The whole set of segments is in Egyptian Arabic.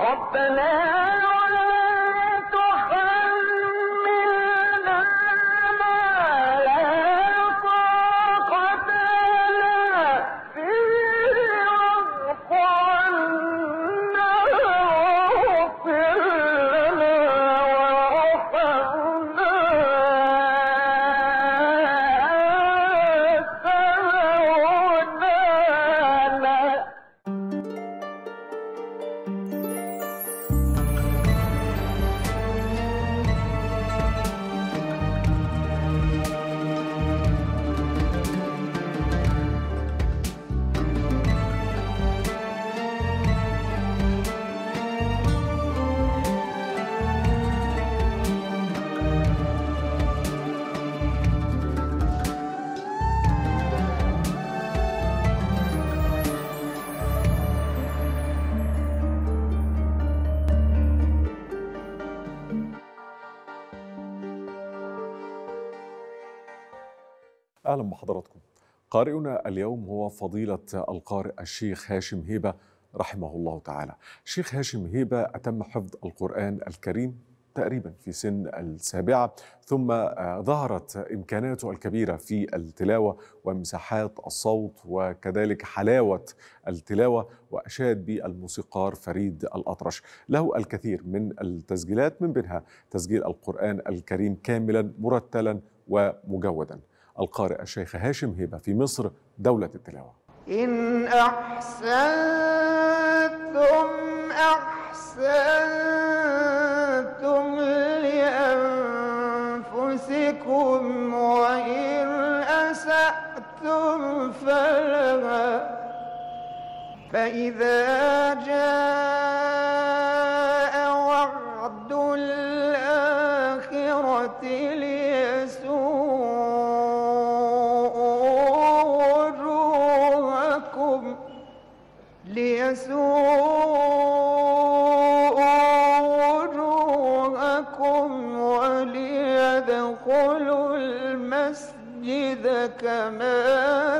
اهلا بحضراتكم. قارئنا اليوم هو فضيله القارئ الشيخ هاشم هيبه رحمه الله تعالى. الشيخ هاشم هيبه اتم حفظ القران الكريم تقريبا في سن السابعه ثم ظهرت امكاناته الكبيره في التلاوه ومساحات الصوت وكذلك حلاوه التلاوه واشاد بالموسيقار فريد الاطرش. له الكثير من التسجيلات من بينها تسجيل القران الكريم كاملا مرتلا ومجودا. القارئ الشيخ هاشم هبة في مصر دولة التلاوة إن أحسنتم أحسنتم لأنفسكم وإن أسأتم فلها فإذا جاء وعد الآخرة ليسوءوا وجوهكم وليدخلوا المسجد كما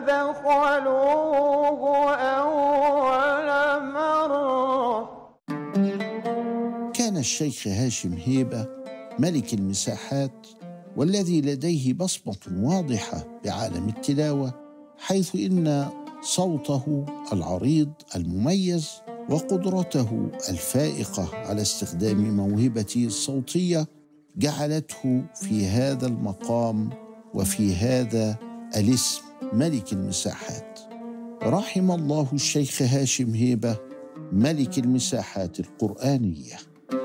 دخلوه أول مرة كان الشيخ هاشم هيبة ملك المساحات والذي لديه بصمة واضحة بعالم التلاوة حيث إن صوته العريض المميز وقدرته الفائقه على استخدام موهبته الصوتيه جعلته في هذا المقام وفي هذا الاسم ملك المساحات رحم الله الشيخ هاشم هيبه ملك المساحات القرانيه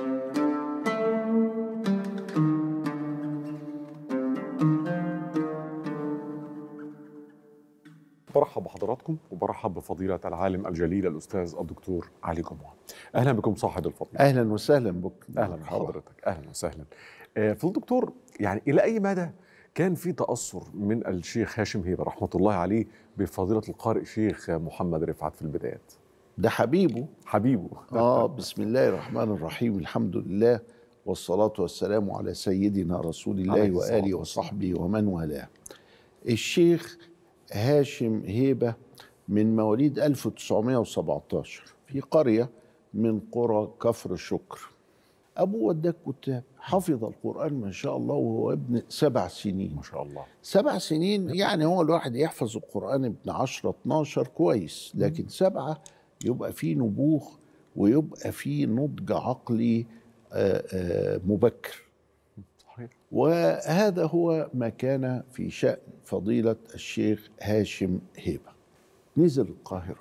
برحب بحضراتكم وبرحب بفضيلة العالم الجليل الأستاذ الدكتور علي جمعة أهلا بكم صاحب الفضيلة أهلا وسهلا بك أهلا بحضرتك أهلا وسهلا آه، فضل الدكتور يعني إلى أي مدى كان في تأثر من الشيخ هاشم هيبة رحمة الله عليه بفضيلة القارئ شيخ محمد رفعت في البدايات ده حبيبه حبيبه آه بسم الله الرحمن الرحيم الحمد لله والصلاة والسلام على سيدنا رسول الله وآله وصحبه ومن والاه الشيخ هاشم هيبة من مواليد 1917 في قرية من قرى كفر شكر أبوه وداه كتاب حفظ القرآن ما شاء الله وهو ابن سبع سنين ما شاء الله سبع سنين يعني هو الواحد يحفظ القرآن ابن 10 12 كويس لكن سبعة يبقى فيه نبوغ ويبقى فيه نضج عقلي آآ آآ مبكر صحيح وهذا هو ما كان في شأن فضيلة الشيخ هاشم هيبة نزل القاهرة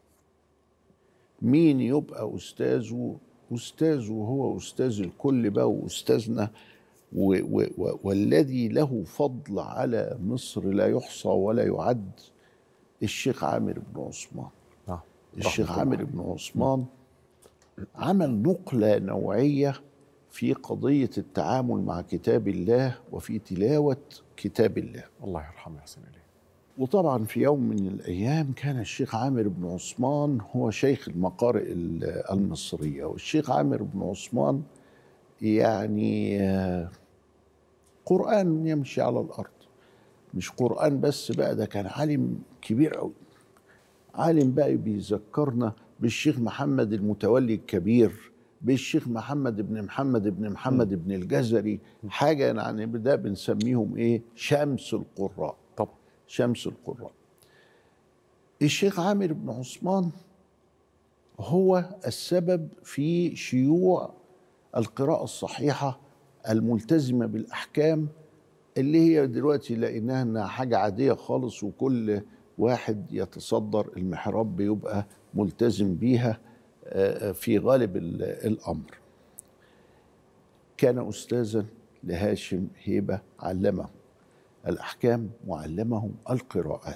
مين يبقى أستاذه أستاذه هو أستاذ الكل بقى وأستاذنا و و و والذي له فضل على مصر لا يحصى ولا يعد الشيخ عامر بن عثمان نعم الشيخ رحمة عامر الله بن عثمان عمل نقلة نوعية في قضية التعامل مع كتاب الله وفي تلاوة كتاب الله الله يرحمه ويحسن إليه وطبعا في يوم من الأيام كان الشيخ عامر بن عثمان هو شيخ المقارئ ال- المصرية والشيخ عامر بن عثمان يعني آه، قرآن يمشي على الأرض مش قرآن بس بقى ده كان عالم كبير أوي عالم بقى بيذكرنا بالشيخ محمد المتولي الكبير بالشيخ محمد بن محمد بن محمد بن الجزري حاجه يعني ده بنسميهم ايه شمس القراء طب شمس القراء الشيخ عامر بن عثمان هو السبب في شيوع القراءة الصحيحة الملتزمة بالأحكام اللي هي دلوقتي لقيناها انها حاجة عادية خالص وكل واحد يتصدر المحراب بيبقى ملتزم بيها آه، في غالب ال- الأمر كان أستاذا لهاشم هيبة علمه الأحكام وعلمه القراءات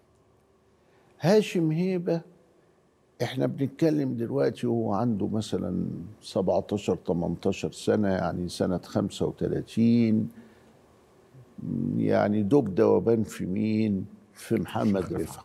هاشم هيبة احنا بنتكلم دلوقتي وهو عنده مثلا 17 18 سنة يعني سنة 35 يعني دب دوبان في مين؟ في محمد رفعت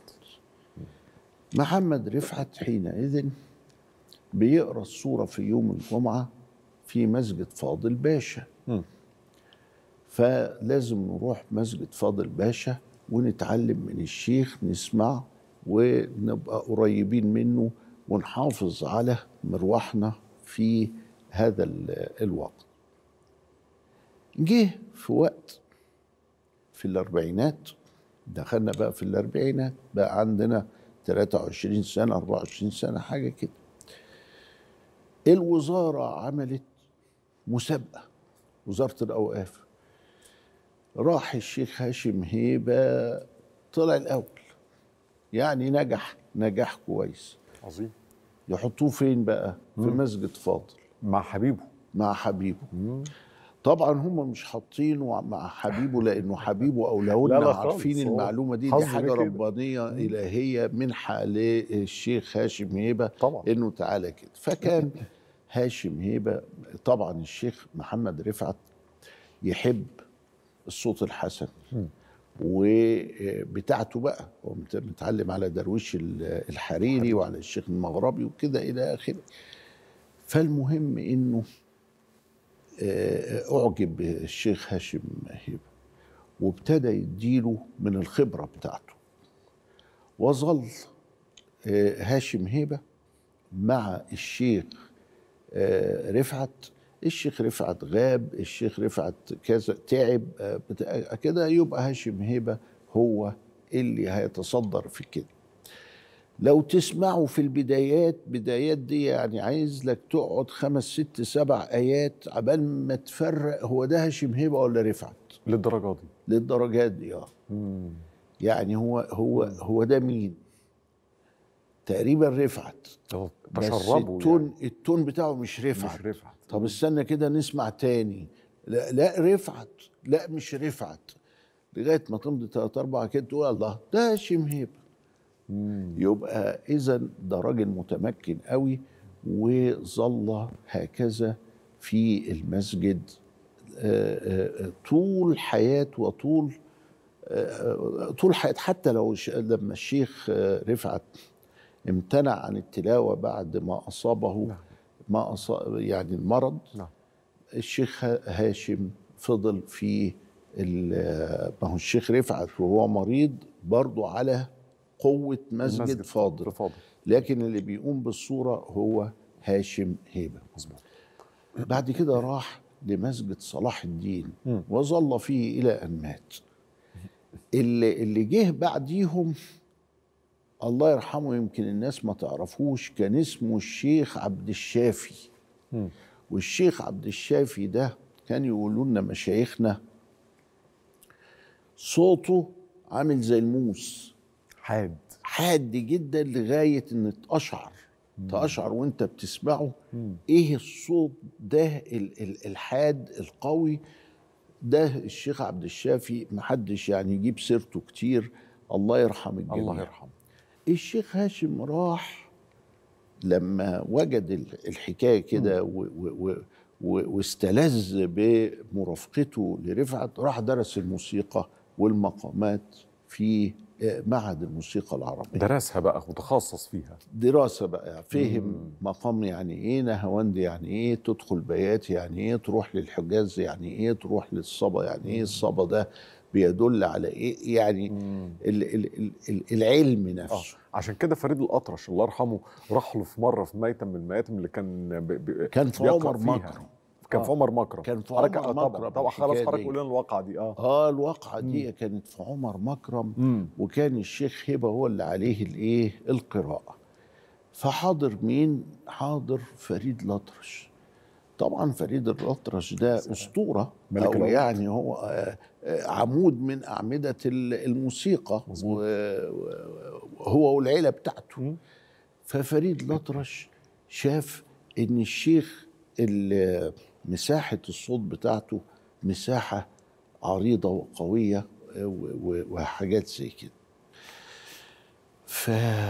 محمد رفعت حينئذ بيقرا السورة في يوم الجمعة في مسجد فاضل باشا مم. فلازم نروح مسجد فاضل باشا ونتعلم من الشيخ نسمع ونبقى قريبين منه ونحافظ على مروحنا في هذا ال- الوقت جه في وقت في الأربعينات دخلنا بقى في الأربعينات بقى عندنا 23 سنة 24 سنة حاجة كده الوزارة عملت مسابقة وزارة الأوقاف راح الشيخ هاشم هيبة طلع الأول يعني نجح نجاح كويس عظيم يحطوه فين بقى في مسجد فاضل مع حبيبه مع حبيبه طبعا هم مش حاطينه مع حبيبه لانه حبيبه اولادنا لا لا خالص، عارفين هو المعلومه دي دي حظ حاجه كده. ربانيه الهيه منحه للشيخ هاشم هيبه طبعا. انه تعالى كده فكان هاشم هيبه طبعا الشيخ محمد رفعت يحب الصوت الحسن وبتاعته بقى هو مت- متعلم على درويش ال- الحريري وعلى الشيخ المغربي وكده الى اخره فالمهم انه آه، اعجب بالشيخ هاشم هيبه وابتدى يديله من الخبره بتاعته وظل آه، هاشم هيبه مع الشيخ آه، رفعت الشيخ رفعت غاب الشيخ رفعت كذا تعب آه، بتا- كده يبقى هاشم هيبه هو اللي هيتصدر في كده لو تسمعوا في البدايات بدايات دي يعني عايز لك تقعد خمس ست سبع ايات عبال ما تفرق هو ده هاشم هيبه ولا رفعت للدرجه دي للدرجات دي اه مم. يعني هو هو هو ده مين تقريبا رفعت بس تشربوا التون يعني. التون بتاعه مش رفعت مش رفعت طب استنى كده نسمع تاني لا لا رفعت لا مش رفعت لغايه ما تمضي ثلاث اربع كده تقول الله ده هاشم هيبه مم. يبقى اذا ده راجل متمكن قوي وظل هكذا في المسجد آه، آه، طول حياته وطول آه، طول حياته حتى لو ش- لما الشيخ آه، رفعت امتنع عن التلاوه بعد ما اصابه نعم. ما أصاب يعني المرض نعم الشيخ ها- هاشم فضل في ال- ما هو الشيخ رفعت وهو مريض برضه على قوة مسجد, المسجد فاضل فاضل لكن اللي بيقوم بالصورة هو هاشم هيبة مظبوط بعد كده راح لمسجد صلاح الدين مم. وظل فيه إلى أن مات اللي, اللي جه بعديهم الله يرحمه يمكن الناس ما تعرفوش كان اسمه الشيخ عبد الشافي مم. والشيخ عبد الشافي ده كان يقولوا لنا مشايخنا صوته عامل زي الموس حاد حاد جدا لغايه ان تقشعر تقشعر وانت بتسمعه مم. ايه الصوت ده ال- ال- الحاد القوي ده الشيخ عبد الشافي محدش يعني يجيب سيرته كتير الله يرحم الجميع الله يرحمه الشيخ هاشم راح لما وجد ال- الحكايه كده و- و- و- و- واستلذ بمرافقته لرفعت راح درس الموسيقى والمقامات في آه، معهد الموسيقى العربيه درسها بقى وتخصص فيها دراسه بقى فهم مقام يعني ايه نهاوند يعني ايه تدخل بيات يعني ايه تروح للحجاز يعني ايه تروح للصبا يعني ايه الصبا ده بيدل على ايه يعني ال ال ال ال العلم اه نفسه عشان كده فريد الاطرش الله يرحمه راح له في مره في ميتم من المياتم اللي كان ب... ب... كان في بيقرأ عمر فيها. مكرم كان في آه. عمر مكرم كان في حضرتك- عمر آه طبعا مكرم طبعا خلاص الحكاية حضرتك دي. قول لنا الواقعه دي اه اه الواقعة دي كانت في عمر مكرم امم وكان الشيخ هبة هو اللي عليه الايه القراءة فحاضر مين حاضر فريد الأطرش طبعا فريد الأطرش ده أسطورة ملك أو العود. يعني هو آه، آه، عمود من أعمدة ال- الموسيقى مظبوط. و- وهو والعيلة بتاعته مم. ففريد الأطرش شاف إن الشيخ ال- مساحة الصوت بتاعته مساحة عريضة وقوية آه، و- و- وحاجات زي كده ف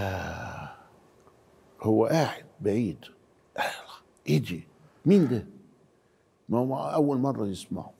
هو قاعد بعيد ايه دي مين ده ما هو اول مره يسمعه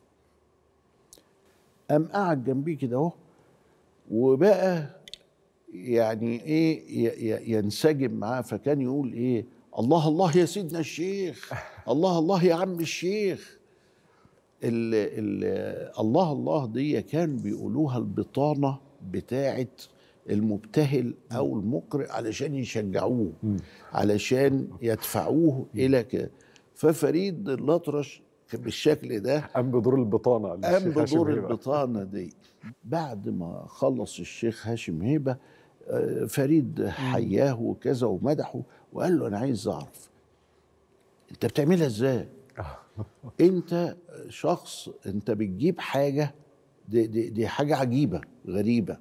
قام قعد جنبيه كده اهو وبقى يعني ايه ي- ي- ينسجم معاه فكان يقول ايه الله الله يا سيدنا الشيخ الله الله يا عم الشيخ ال ال الله الله دي كان بيقولوها البطانه بتاعت المبتهل او المقرئ علشان يشجعوه علشان يدفعوه الى كده ففريد الأطرش بالشكل ده قام بدور البطانه قام للشيخ هاشم بدور هبة. البطانه دي بعد ما خلص الشيخ هاشم هيبه آه، فريد حياه وكذا ومدحه وقال له انا عايز اعرف انت بتعملها ازاي انت شخص انت بتجيب حاجه دي, دي, دي حاجه عجيبه غريبه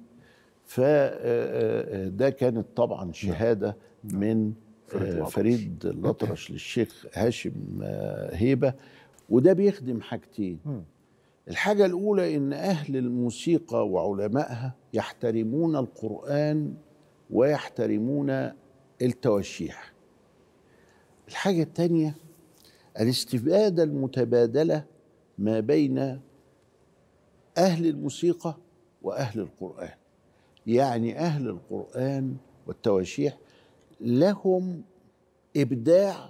فده كانت طبعا شهاده من فريد آه، الأطرش. فريد الأطرش للشيخ هاشم آه، هيبه وده بيخدم حاجتين مم. الحاجة الأولى إن أهل الموسيقى وعلمائها يحترمون القرآن ويحترمون التوشيح الحاجة الثانية الاستفادة المتبادلة ما بين أهل الموسيقى وأهل القرآن يعني أهل القرآن والتواشيح لهم إبداع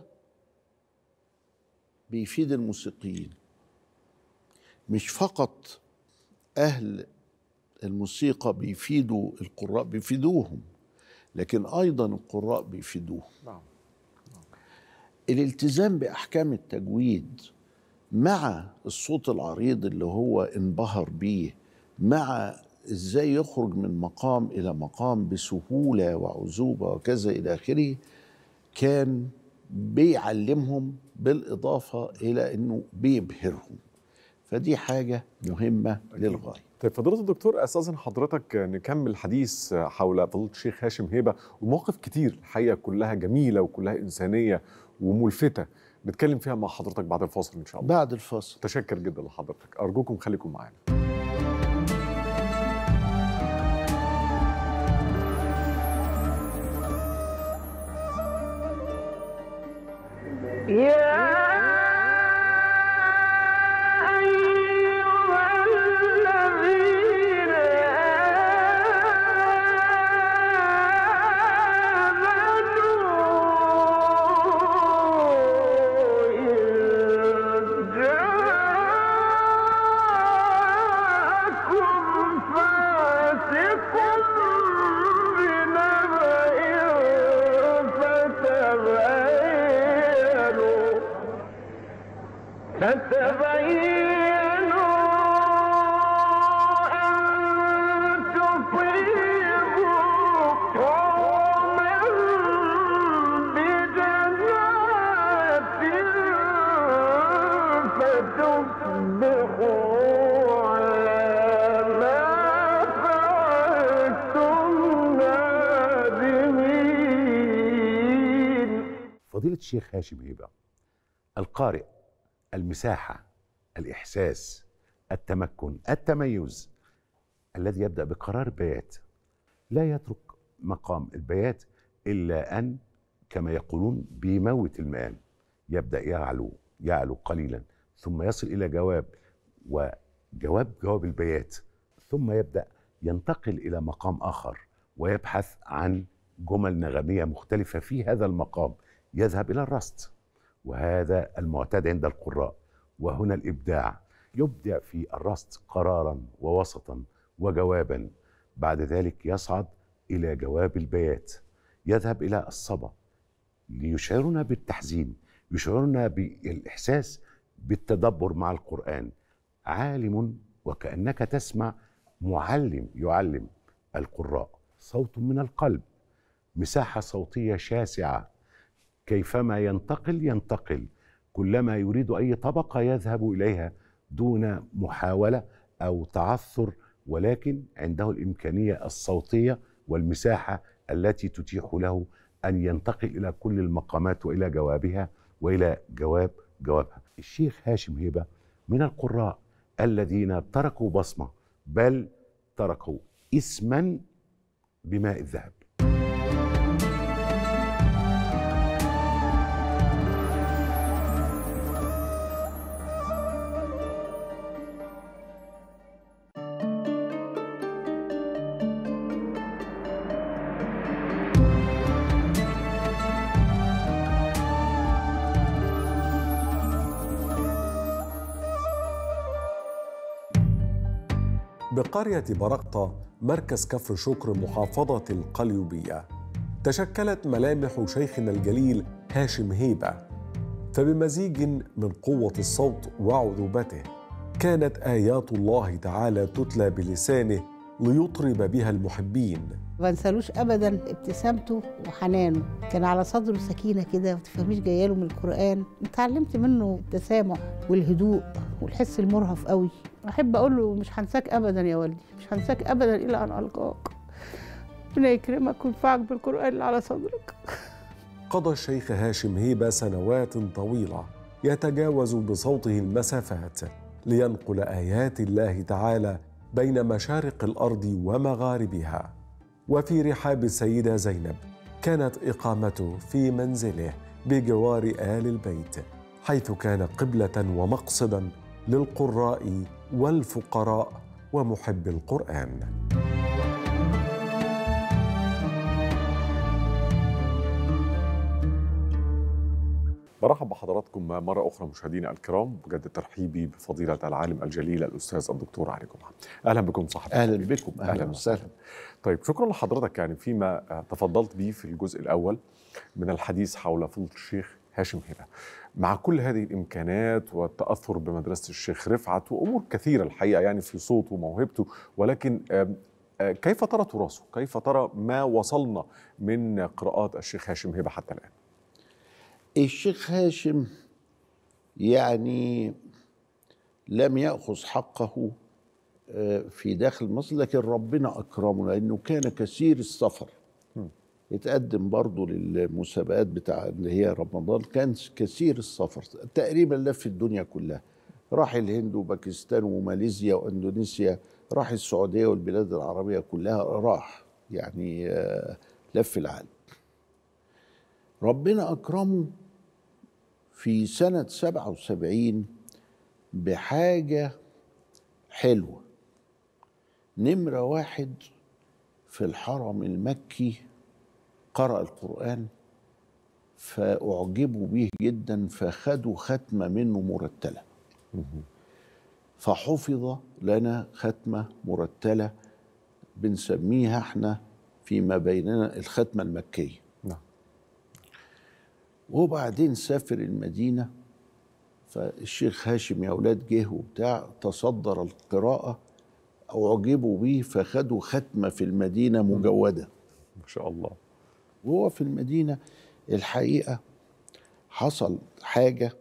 بيفيد الموسيقيين مش فقط أهل الموسيقى بيفيدوا القراء بيفيدوهم لكن أيضا القراء بيفيدوهم نعم الالتزام بأحكام التجويد مع الصوت العريض اللي هو انبهر بيه مع ازاي يخرج من مقام الى مقام بسهوله وعزوبه وكذا الى اخره كان بيعلمهم بالاضافه الى انه بيبهرهم فدي حاجه مهمه للغايه طيب فضيلة الدكتور استاذن حضرتك نكمل الحديث حول فضيلة الشيخ هاشم هيبة ومواقف كتير الحقيقة كلها جميلة وكلها إنسانية وملفتة نتكلم فيها مع حضرتك بعد الفاصل إن شاء الله بعد الفاصل متشكر جدا لحضرتك أرجوكم خليكم معانا يا أيها الذين آمنوا إن جاءكم فاسق بنبأ فتبينوا فتبينوا أن تصيبوا قوما بجهالة فتصبحوا على ما فعلتم نادمين فضيلة الشيخ هاشم هيبة القارئ المساحة الإحساس التمكن التميز الذي يبدأ بقرار بيات لا يترك مقام البيات إلا أن كما يقولون بيموت المال يبدأ يعلو يعلو قليلا ثم يصل إلى جواب وجواب جواب البيات ثم يبدأ ينتقل إلى مقام آخر ويبحث عن جمل نغمية مختلفة في هذا المقام يذهب إلى الرصد وهذا المعتاد عند القراء وهنا الإبداع يبدع في الرصد قرارا ووسطا وجوابا بعد ذلك يصعد الى جواب البيات يذهب الى الصبا ليشعرنا بالتحزين يشعرنا بالاحساس بالتدبر مع القران عالم وكانك تسمع معلم يعلم القراء صوت من القلب مساحه صوتيه شاسعه كيفما ينتقل ينتقل كلما يريد اي طبقه يذهب اليها دون محاوله او تعثر ولكن عنده الامكانيه الصوتيه والمساحه التي تتيح له ان ينتقل الى كل المقامات والى جوابها والى جواب جوابها. الشيخ هاشم هيبه من القراء الذين تركوا بصمه بل تركوا اسما بماء الذهب. بقرية برقطة مركز كفر شكر محافظة القليوبية تشكلت ملامح شيخنا الجليل هاشم هيبة فبمزيج من قوة الصوت وعذوبته كانت آيات الله تعالى تتلى بلسانه ليطرب بها المحبين ما انسالوش ابدا ابتسامته وحنانه كان على صدره سكينه كده ما تفهميش جايه له من القران اتعلمت منه التسامح والهدوء والحس المرهف قوي احب اقول له مش هنساك ابدا يا والدي مش هنساك ابدا الا ان القاك ربنا يكرمك وينفعك بالقران اللي على صدرك قضى الشيخ هاشم هيبة سنوات طويلة يتجاوز بصوته المسافات لينقل آيات الله تعالى بين مشارق الأرض ومغاربها وفي رحاب السيدة زينب كانت إقامته في منزله بجوار آل البيت حيث كان قبلة ومقصدا للقراء والفقراء ومحب القرآن برحب بحضراتكم مرة أخرى مشاهدينا الكرام بجد ترحيبي بفضيلة العالم الجليل الأستاذ الدكتور علي جمعة أهلا بكم صاحب اهلا بكم اهلا وسهلا طيب شكرا لحضرتك يعني فيما آه، تفضلت به في الجزء الأول من الحديث حول فضل الشيخ هاشم هبة مع كل هذه الإمكانات والتأثر بمدرسة الشيخ رفعت وأمور كثيرة الحقيقة يعني في صوته وموهبته ولكن آم، آه، كيف ترى تراثه؟ كيف ترى ما وصلنا من قراءات الشيخ هاشم هبة حتى الآن؟ الشيخ هاشم يعني لم يأخذ حقه آه، في داخل مصر لكن ربنا أكرمه لأنه كان كثير السفر اتقدم برضه للمسابقات بتاع اللي هي رمضان كان كثير السفر تقريبا لف الدنيا كلها راح الهند وباكستان وماليزيا واندونيسيا راح السعوديه والبلاد العربيه كلها راح يعني آه، لف العالم ربنا اكرمه في سنه 77 بحاجه حلوه نمره واحد في الحرم المكي قرأ القرآن فأعجبوا به جدا فخدوا ختمة منه مرتلة فحفظ لنا ختمة مرتلة بنسميها احنا فيما بيننا الختمة المكية نعم وبعدين سافر المدينة فالشيخ هاشم يا أولاد جه وبتاع تصدر القراءة أعجبوا به فخدوا ختمة في المدينة مجودة ما شاء الله وهو في المدينة الحقيقة حصل حاجة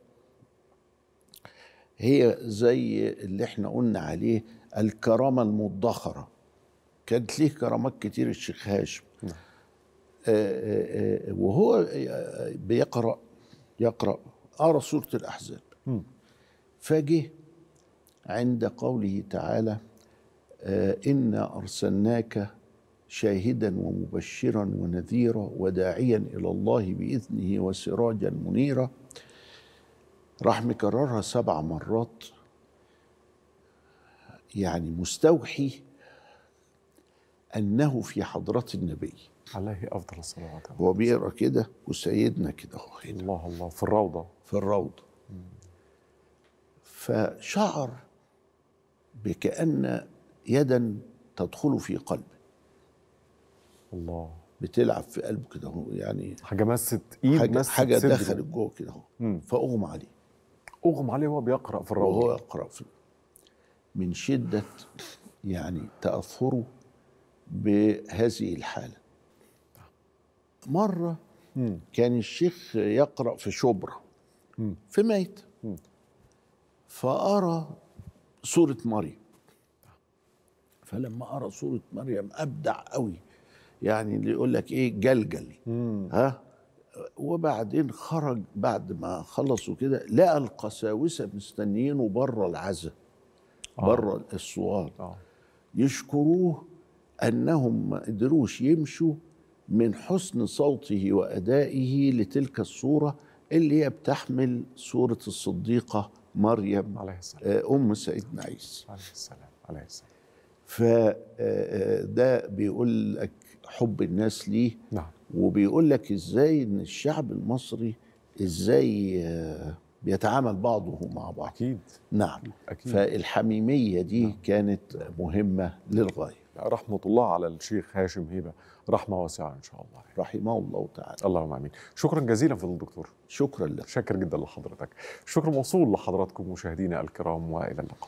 هي زي اللي احنا قلنا عليه الكرامة المدخرة كانت ليه كرامات كتير الشيخ هاشم نعم. آه، آه، آه، وهو آه، بيقرأ يقرأ قرأ سورة الأحزاب مم. فجه عند قوله تعالى آه، إنا أرسلناك شاهدا ومبشرا ونذيرا وداعيا إلى الله بإذنه وسراجا منيرا راح مكررها سبع مرات يعني مستوحي أنه في حضرة النبي عليه افضل الصلوات هو بيقرا كده وسيدنا كده هو هنا الله الله في الروضه في الروضة فشعر بكأن يدا تدخل في قلبه الله بتلعب في قلبه كده هو يعني حاجه مست ايد حاجه مست حاجه صدره. دخلت جوه كده اهو مم. فاغمى عليه اغمى عليه وهو بيقرا في الروضه وهو يقرا في من شده يعني تاثره بهذه الحاله مره مم. كان الشيخ يقرا في شبرا مم. في ميت مم. فأرى سورة مريم فلما أرى سورة مريم أبدع قوي يعني اللي يقول لك إيه جلجل مم. ها وبعدين خرج بعد ما خلصوا كده لقى القساوسة مستنيينه بره العزا آه. بره الصوار اه يشكروه أنهم ما قدروش يمشوا من حسن صوته وأدائه لتلك الصورة اللي هي بتحمل صورة الصديقة مريم عليه السلام آه، أم سيدنا عيسى عليه السلام عليه السلام فده بيقول لك حب الناس ليه نعم وبيقول لك ازاي ان الشعب المصري ازاي آه، بيتعامل بعضه مع بعض اكيد نعم اكيد فالحميمية دي كانت مهمة للغاية رحمه الله على الشيخ هاشم هيبه رحمه واسعه ان شاء الله رحمه الله تعالى اللهم امين شكرا جزيلا فضل الدكتور شكرا لك شاكر جدا لحضرتك شكر موصول لحضراتكم مشاهدينا الكرام والى اللقاء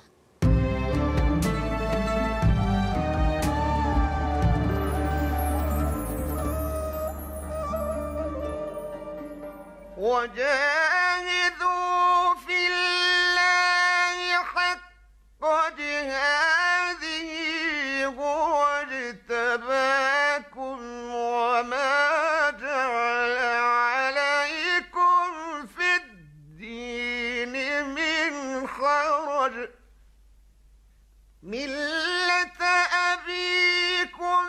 وجاهدوا في الله حق جهاده هو اجتباكم وما جعل عليكم في الدين من حرج ملة أبيكم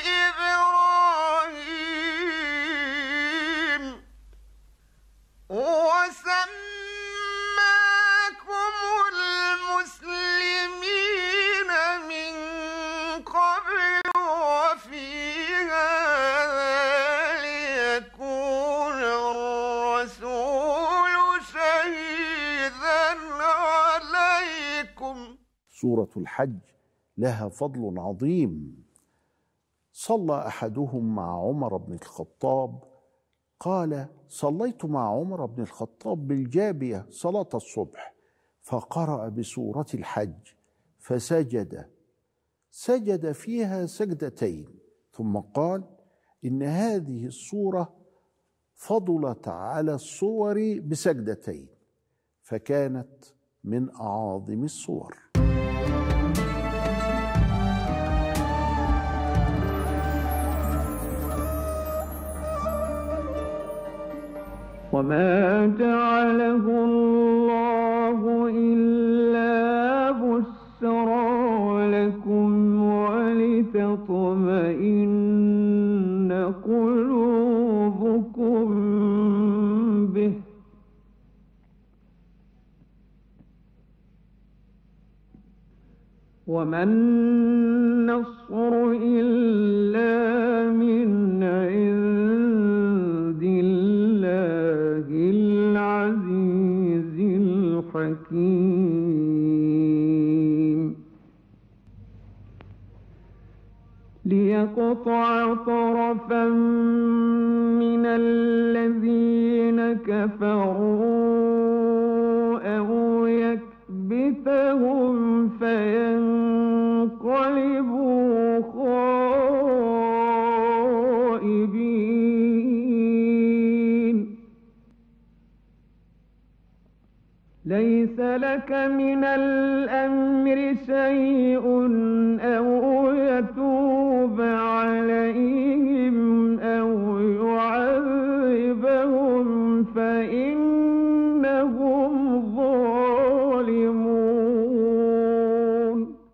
إبراهيم وسماكم المسلمين من قبل وفي هذا ليكون الرسول شهيدا عليكم سورة الحج لها فضل عظيم صلى احدهم مع عمر بن الخطاب قال صليت مع عمر بن الخطاب بالجابيه صلاه الصبح فقرا بسوره الحج فسجد سجد فيها سجدتين ثم قال ان هذه الصوره فضلت على الصور بسجدتين فكانت من اعاظم الصور وما جعله الله إلا بشرى لكم ولتطمئن قلوبكم به وما النصر إلا من عند الله العزيز الحكيم ليقطع طرفا من الذين كفروا أو يكبتهم فينقلبوا خائبين ليس لك من الأمر شيء